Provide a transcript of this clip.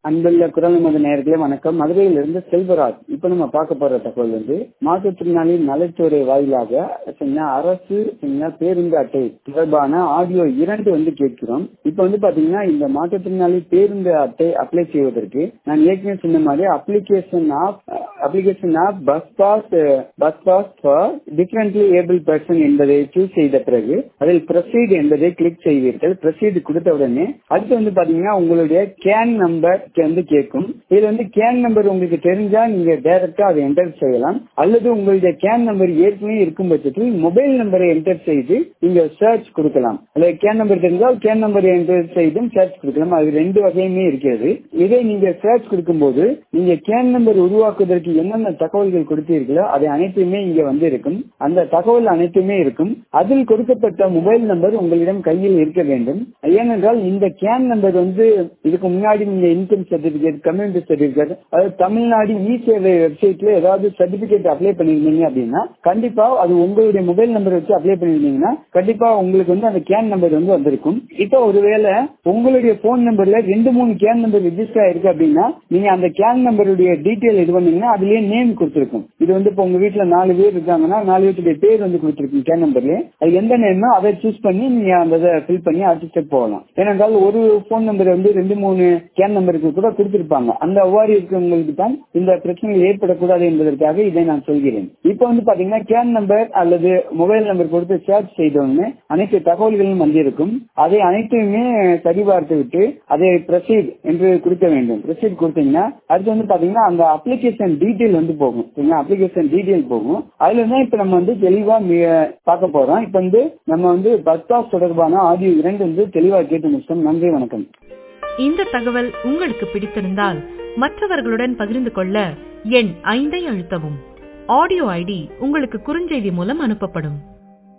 அன்புள்ள குரல் நமது நேயர்களே வணக்கம் மதுரையிலிருந்து செல்வராஜ் இப்ப நம்ம பார்க்க போற தகவல் வந்து மாற்றுத்திறனாளி நலத்துறை வாயிலாக சரிங்களா, அரசு சரிங்களா, பேருந்து அட்டை தொடர்பான ஆடியோ இரண்டு வந்து கேட்கிறோம் இப்ப வந்து பாத்தீங்கன்னா இந்த மாற்றுத்திறனாளி பேருந்து அட்டை அப்ளை செய்வதற்கு நான் ஏற்கனவே சொன்ன மாதிரி application of application of bus pass bus pass for differently able person என்பதை சூஸ் செய்த பிறகு அதில் ப்ரொசீட் என்பதை கிளிக் செய்வீர்கள் ப்ரொசீட் கொடுத்த உடனே அடுத்து வந்து பாத்தீங்கன்னா உங்களுடைய கேன் நம்பர் வந்து கேட்கும் இதுல வந்து கேன் நம்பர் உங்களுக்கு தெரிஞ்சா நீங்க டைரக்டா அதை என்டர் செய்யலாம் அல்லது உங்களுடைய கேன் நம்பர் ஏற்கனவே இருக்கும் பட்சத்தில் மொபைல் நம்பரை என்டர் செய்து நீங்க சர்ச் கொடுக்கலாம் அல்லது கேன் நம்பர் தெரிஞ்சால் கேன் நம்பர் என்டர் செய்தும் சர்ச் கொடுக்கலாம் அது ரெண்டு வகையுமே இருக்கிறது இதை நீங்க சர்ச் கொடுக்கும்போது நீங்க கேன் நம்பர் உருவாக்குவதற்கு என்னென்ன தகவல்கள் கொடுத்தீர்களோ அதை அனைத்துமே இங்க வந்து இருக்கும் அந்த தகவல் அனைத்துமே இருக்கும் அதில் கொடுக்கப்பட்ட மொபைல் நம்பர் உங்களிடம் கையில் இருக்க வேண்டும் ஏனென்றால் இந்த கேன் நம்பர் வந்து இதுக்கு முன்னாடி நீங்க இன்கம் சர்டிபிகேட் கம்யூனிட்டி சர்டிபிகேட் அதாவது தமிழ்நாடு இ சேவை வெப்சைட்ல ஏதாவது சர்டிபிகேட் அப்ளை பண்ணிருந்தீங்க அப்படின்னா கண்டிப்பா அது உங்களுடைய மொபைல் நம்பர் வச்சு அப்ளை பண்ணிருந்தீங்கன்னா கண்டிப்பா உங்களுக்கு வந்து அந்த கேன் நம்பர் வந்து வந்திருக்கும் இப்போ ஒருவேளை உங்களுடைய போன் நம்பர்ல ரெண்டு மூணு கேன் நம்பர் ரிஜிஸ்டர் ஆயிருக்கு அப்படின்னா நீங்க அந்த கேன் நம்பருடைய டீட்டெயில் இது பண்ணீங்கன்னா அதுலயே நேம் கொடுத்திருக்கும் இது வந்து இப்போ உங்க வீட்டுல நாலு பேர் இருக்காங்கன்னா நாலு பேருடைய பேர் வந்து கொடுத்திருக்கும் கேன் நம்பர்ல அது எந்த நேமோ அதை சூஸ் பண்ணி நீங்க அந்த இதை ஃபில் பண்ணி அடுத்த ஸ்டெப் போகலாம் ஏனென்றால் ஒரு போன் நம்பர் வந்து ரெண்டு மூணு கேன் நம்பருக்கு கூட கொடுத்திருப்பாங்க அந்த அவ்வாறு இருக்கிறவங்களுக்கு தான் இந்த பிரச்சனைகள் ஏற்படக்கூடாது என்பதற்காக இதை நான் சொல்கிறேன் இப்போ வந்து பாத்தீங்கன்னா கேன் நம்பர் அல்லது மொபைல் நம்பர் கொடுத்து சர்ச் செய்தோன்னு அனைத்து தகவல்களும் வந்திருக்கும் அதை அனைத்தையுமே சரிபார்த்து விட்டு அதை ப்ரொசீட் என்று கொடுக்க வேண்டும் ப்ரொசீட் கொடுத்தீங்கன்னா அடுத்து வந்து பாத்தீங்கன்னா அந்த அப்ளிகேஷன் டீட்டெயில் வந்து போகும் சரிங்களா அப்ளிகேஷன் டீட்டெயில் போகும் அதுல தான் இப்ப நம்ம வந்து தெளிவா மி- பார்க்க போறோம் இப்ப வந்து நம்ம வந்து பஸ் பாஸ் தொடர்பான ஆடியோ இரண்டு வந்து தெளிவா கேட்டு முடிச்சோம் நன்றி வணக்கம் இந்த தகவல் உங்களுக்கு பிடித்திருந்தால் மற்றவர்களுடன் பகிர்ந்து கொள்ள எண் ஐந்தை அழுத்தவும் ஆடியோ ஐடி உங்களுக்கு குறுஞ்செய்தி மூலம் அனுப்பப்படும்